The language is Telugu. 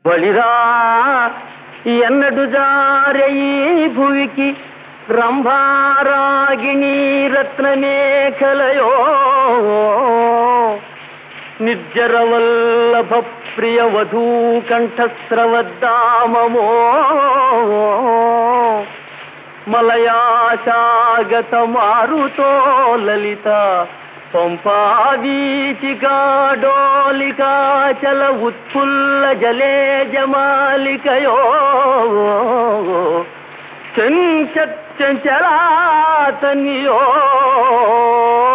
వళిరా ఎన్నడు జారే ఈ భువికి రంభారాగిణి రత్నమేఖలయో నిర్జరవల్లభ ప్రియ వధూ కంఠస్రవద్దామమో మలయాశాగత మారుతో లలిత పంపావీచికా డోలికా చల ఉత్ఫుల్ల జలే జమాలికయో చెంచలాతనియో